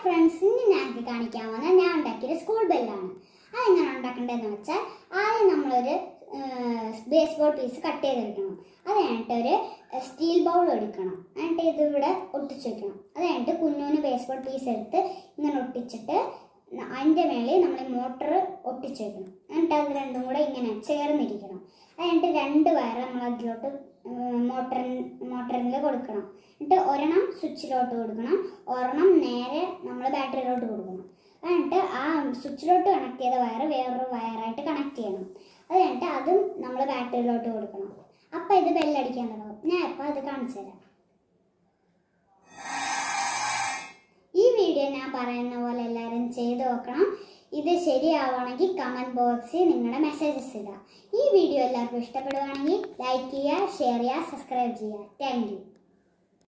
friends ഇന്ന് ഞങ്ങൾക്ക് കാണിക്കാൻ വന്ന ഞാൻ ഉണ്ടാക്കിയത് സ്കൂൾ ബെല്ലാണ് അതെങ്ങനെ ഉണ്ടാക്കേണ്ടതെന്ന് വെച്ചാൽ ആദ്യം നമ്മളൊരു ബേസ് ബോൾ പീസ് കട്ട് ചെയ്തെടുക്കണം അത് കഴിഞ്ഞിട്ട് ഒരു സ്റ്റീൽ ബൗൾ എടുക്കണം എന്നിട്ട് ഇതിവിടെ ഒട്ടിച്ച് വെക്കണം അത് കഴിഞ്ഞിട്ട് കുഞ്ഞുവിന് ബേസ് ബോൾ പീസ് എടുത്ത് ഇങ്ങനെ ഒട്ടിച്ചിട്ട് ന- അതിൻ്റെ മേളിൽ നമ്മൾ മോട്ടർ ഒട്ടിച്ച് വെക്കണം എന്നിട്ട് അത് രണ്ടും കൂടെ ഇങ്ങനെ ചേർന്നിരിക്കണം അത് കഴിഞ്ഞിട്ട് രണ്ട് വയർ നമ്മൾ അതിലോട്ട് മോട്ടറിൻ മോട്ടറിൽ കൊടുക്കണം എന്നിട്ട് ഒരെണ്ണം സ്വിച്ചിലോട്ട് കൊടുക്കണം ഒരെണ്ണം നേരെ നമ്മൾ ബാറ്ററിയിലോട്ട് കൊടുക്കണം എന്നിട്ട് ആ സ്വിച്ചിലോട്ട് കണക്ട് ചെയ്ത വയർ വേറൊരു വയറായിട്ട് കണക്ട് ചെയ്യണം അത് കഴിഞ്ഞിട്ട് അതും നമ്മൾ ബാറ്ററിയിലോട്ട് കൊടുക്കണം അപ്പം ഇത് ബെല്ലടിക്കാൻ തുടങ്ങും ഞാൻ ഇപ്പം അത് കാണിച്ചു തരാം ഈ വീഡിയോ ഞാൻ പറയുന്ന പോലെ എല്ലാവരും ചെയ്ത് നോക്കണം ഇത് ശരിയാവുകയാണെങ്കിൽ കമൻറ്റ് ബോക്സിൽ നിങ്ങളുടെ മെസ്സേജസ് ഇടുക ഈ വീഡിയോ എല്ലാവർക്കും ഇഷ്ടപ്പെടുകയാണെങ്കിൽ ലൈക്ക് ചെയ്യുക ഷെയർ ചെയ്യുക സബ്സ്ക്രൈബ് ചെയ്യുക താങ്ക് യു